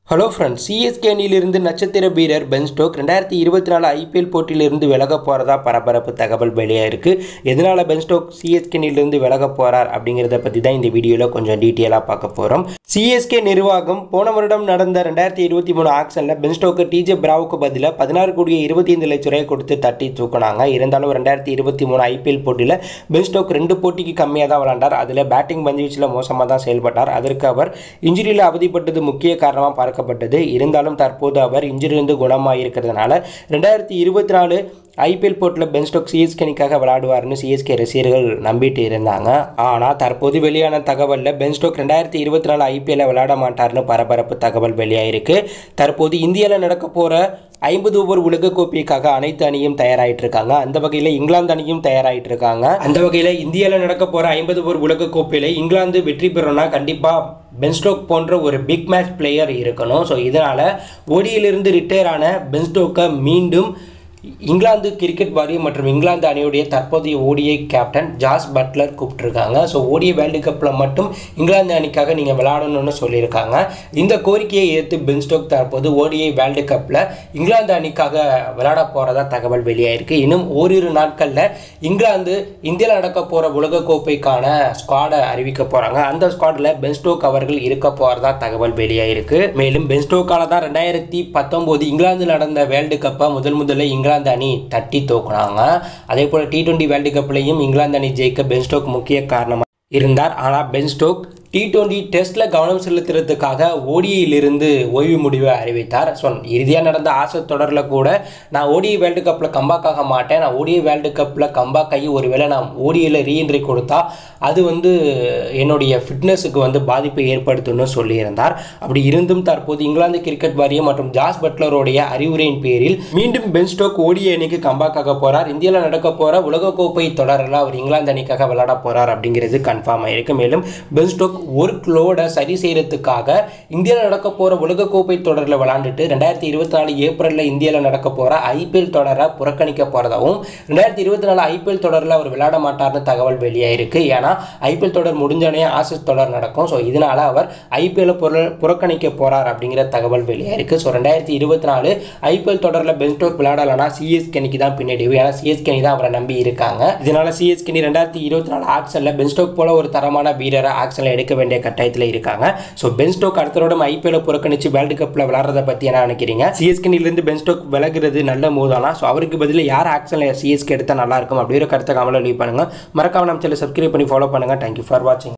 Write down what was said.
hello friends CSK அணியிலிருந்து நட்சத்திர வீரர் பென் ஸ்டோக் ரெண்டாயிரத்தி இருபத்தி நாலு ஐபிஎல் போட்டியிலிருந்து விலக போகிறதா பரபரப்பு தகவல் வெளியாயிருக்கு எதனால் பென் ஸ்டோக் சிஎஸ்கே அணியிலிருந்து விலக போகிறார் அப்படிங்கிறத பற்றி தான் இந்த வீடியோவில் கொஞ்சம் டீட்டெயிலாக பார்க்க போகிறோம் சிஎஸ்கே நிர்வாகம் போன வருடம் நடந்த ரெண்டாயிரத்தி இருபத்தி மூணு ஆக்ஷனில் பென் ஸ்டோக்கு டிஜே பிராவுக்கு பதிலாக பதினாறு கோடியே இருபத்தி ஐந்து லட்ச ரூபாய் கொடுத்து தட்டி தூக்குனாங்க இருந்தாலும் ரெண்டாயிரத்தி இருபத்தி மூணு ஐபிஎல் போட்டியில் பென் ஸ்டோக் ரெண்டு போட்டிக்கு கம்மியாக தான் விளாண்டார் அதில் பேட்டிங் பந்து வீச்சில் மோசமாக தான் செயல்பட்டார் அதற்கு அவர் இன்ஜுரியில் அவதிப்பட்டது முக்கிய காரணமாக பார்க்கப்பட்டது இருந்தாலும் தற்போது அவர் இன்ஜுரியிலிருந்து குணமாக இருக்கிறதுனால ரெண்டாயிரத்தி இருபத்தி நாலு ஐபிஎல் போட்டியில் பென் ஸ்டோக் சிஎஸ்கே அணிக்காக விளையாடுவார்னு சிஎஸ்கே ரசிகர்கள் நம்பிட்டு இருந்தாங்க ஆனால் தற்போது வெளியான தகவலில் பென் ஸ்டோக் ரெண்டாயிரத்தி இருபத்தி நாலு ஐபிஎல்ல விளையாட மாட்டார்னு பரபரப்பு தகவல் வெளியாயிருக்கு தற்போது இந்தியாவில் நடக்க போகிற ஐம்பது ஓவர் உலகக்கோப்பைக்காக அனைத்து அணியும் தயாராகிட்டு இருக்காங்க அந்த வகையில் இங்கிலாந்து அணியும் தயாராகிட்டு இருக்காங்க அந்த வகையில் இந்தியாவில் நடக்க போகிற ஐம்பது ஓவர் உலகக்கோப்பையில் இங்கிலாந்து வெற்றி பெறணும்னா கண்டிப்பாக பென்ஸ்டோக் போன்ற ஒரு பிக் மேட்ச் பிளேயர் இருக்கணும் ஸோ இதனால் ஓடியிலிருந்து ரிட்டையர் ஆன பென்ஸ்டோக்கை மீண்டும் இங்கிலாந்து கிரிக்கெட் வாரியம் மற்றும் இங்கிலாந்து அணியுடைய தற்போதைய ஓடிஐ கேப்டன் ஜாஸ் பட்லர் கூப்பிட்டுருக்காங்க ஸோ ஓடிஐ வேர்ல்டு கப்பில் மட்டும் இங்கிலாந்து அணிக்காக நீங்கள் விளையாடணும்னு சொல்லியிருக்காங்க இந்த கோரிக்கையை ஏற்று பென்ஸ்டோக் தற்போது ஓடிஐ வேர்ல்டு கப்பில் இங்கிலாந்து அணிக்காக விளையாட போகிறதா தகவல் வெளியாயிருக்கு இன்னும் ஓரிரு நாட்களில் இங்கிலாந்து இந்தியாவில் நடக்க போகிற உலகக்கோப்பைக்கான ஸ்குவாடை அறிவிக்க போகிறாங்க அந்த ஸ்குவாடில் பென்ஸ்டோக் அவர்கள் இருக்க போகிறதா தகவல் வெளியாயிருக்கு மேலும் பென்ஸ்டோக்கால தான் ரெண்டாயிரத்தி பத்தொம்போது இங்கிலாந்து நடந்த வேர்ல்டு கப்பை முதல் முதல்ல இங்கிலாந்து அணி தட்டி தோக்குனாங்க அதே போல் டி டுவெண்ட்டி வேர்ல்டு கப்லையும் இங்கிலாந்து அணி ஜெயிக்க பென் ஸ்டோக் முக்கிய காரணமாக இருந்தார் ஆனால் பென் ஸ்டோக் டி டுவெண்ட்டி டெஸ்ட்டில் கவனம் செலுத்துறதுக்காக ஓடியிலிருந்து ஓய்வு முடிவை அறிவித்தார் ஸோ இறுதியாக நடந்த ஆசை தொடரில் கூட நான் ஓடிஐ வேர்ல்டு கப்பில் கம்பேக் ஆக மாட்டேன் நான் ஓடிஐ வேர்ல்டு கப்பில் கம்பேக் ஆகி ஒருவேளை நான் ஓடியில் ரீஎன்ட்ரி கொடுத்தா அது வந்து என்னுடைய ஃபிட்னஸுக்கு வந்து பாதிப்பை ஏற்படுத்தும்னு சொல்லியிருந்தார் அப்படி இருந்தும் தற்போது இங்கிலாந்து கிரிக்கெட் வாரியம் மற்றும் ஜாஸ் பட்லருடைய அறிவுரையின் பேரில் மீண்டும் பென் ஸ்டோக் ஓடிஐ அணிக்கு கம்பேக் ஆக போகிறார் இந்தியாவில் நடக்க போகிற உலகக்கோப்பை தொடரில் அவர் இங்கிலாந்து அணிக்காக விளையாட போகிறார் அப்படிங்கிறது கன்ஃபார்ம் ஆயிருக்கு மேலும் பென் ஸ்டோக் ஒர்க் லோடை சரி செய்கிறதுக்காக இந்தியாவில் நடக்க போகிற உலகக்கோப்பை தொடரில் விளாண்டுட்டு ரெண்டாயிரத்தி இருபத்தி நாலு ஏப்ரலில் இந்தியாவில் நடக்க போகிற ஐபிஎல் தொடரை புறக்கணிக்க போகிறதாகவும் ரெண்டாயிரத்தி இருபத்தி நாலு ஐபிஎல் தொடரில் அவர் விளையாட மாட்டார்னு தகவல் வெளியாயிருக்கு ஏன்னா ஐபிஎல் தொடர் முடிஞ்சோடனே ஆசிஸ் தொடர் நடக்கும் ஸோ இதனால் அவர் ஐபிஎல் புற புறக்கணிக்க போகிறார் அப்படிங்கிற தகவல் வெளியாயிருக்கு ஸோ ரெண்டாயிரத்தி இருபத்தி நாலு ஐபிஎல் தொடரில் பென்ஸ்டோக் விளையாடலைன்னா சிஎஸ்கே அணிக்கு தான் பின்னாடி ஏன்னா சிஎஸ்கே அணி தான் அவரை நம்பி இருக்காங்க இதனால் சிஎஸ்கே அணி ரெண்டாயிரத்தி இருபத்தி நாலு ஆக்ஷனில் பென்ஸ்டோக் போல ஒரு தரமான வீரரை ஆக்ஷனில் எடுக்க வேண்டிய கட்டாயத்தில் இருக்காங்க ஸோ பென் ஸ்டோக் அடுத்த வருடம் ஐபிஎல் புறக்கணிச்சு வேர்ல்டு கப்பில் விளாட்றத பற்றி என்ன நினைக்கிறீங்க சிஎஸ்கேனிலிருந்து பென் ஸ்டோக் விலகிறது நல்ல மூதானா ஸோ அவருக்கு பதில் யார் ஆக்ஷனில் சிஎஸ்கே எடுத்தால் நல்லா இருக்கும் அப்படிங்கிற கருத்தை கமலை லீவ் பண்ணுங்கள் மறக்காம நம்ம சேனல் சப்ஸ்கிரைப் பண்ணி ஃபாலோ பண்ணுங்கள் தேங்க்யூ ஃபார் வாட்சிங்